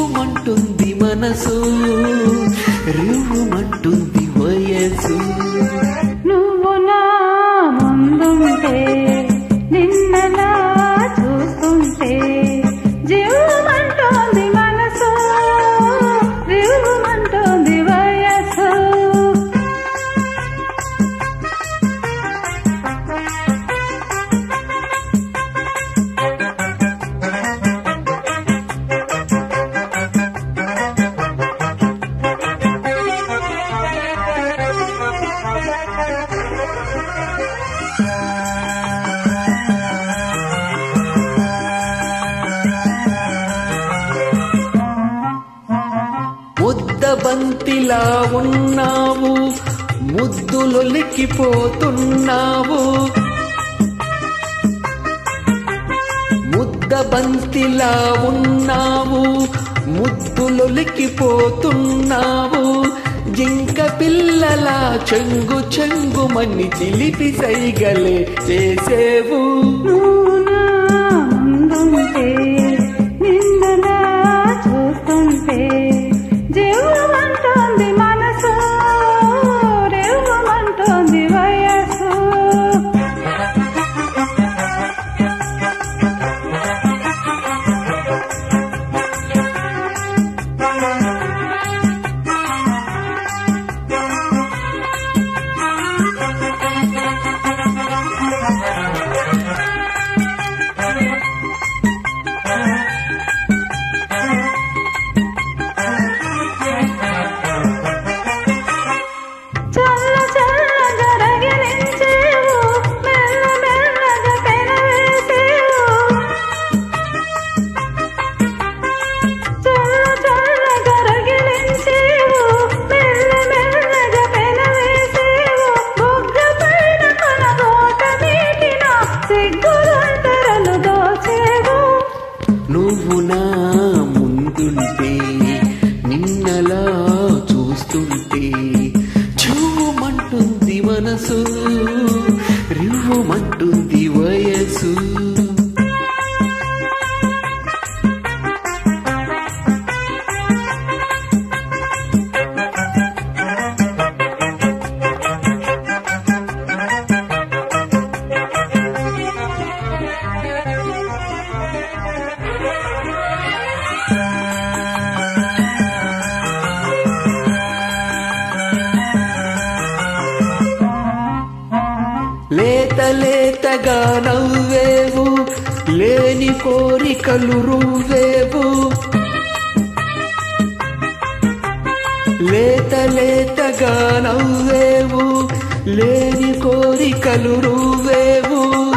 రివ్వుమంటుంది మనసు రివ్వుమంటుంది వయసు నువ్వు నా ముందుంటే నిన్నలా చూస్తుంటే జీవమంటోంది మనసు రివ్వుమంటోంది వయసు ముద్ద బంతిలా ఉన్నావు ముద్దులొలికిపోతున్నావు ముద్ద బంతిలా ఉన్నావు ముద్దులొలికిపోతున్నావు జింక పిల్లల చెంగు చెంగుమని చిలిపి సైగలే చేసేవు నువ్వు నా ముందుంటే నిన్నలా చూస్తుంటే జీవమంటోంది మనసు రేవమంటోంది వయసు చల్ల చల్లగా రగిలించేవు మెల్ల మెల్లగా పెనవేసేవు చల్ల చల్లగా రగిలించేవు మెల్ల మెల్లగా పెనవేసేవు బొగ్గ పైన కొనగోట నీటిన సిగ్గులంతరలు దోచేవు నువ్వు నా ముందుంటే నిన్నలా చూస్తుంటే చూమంటుంది మనసు రివ్వుమంటుంది వయసు లేత లేతగా నవ్వేవు లేని కోరికలు రువ్వేవు లేత లేతగా నవ్వేవు లేని కోరికలు రువ్వేవు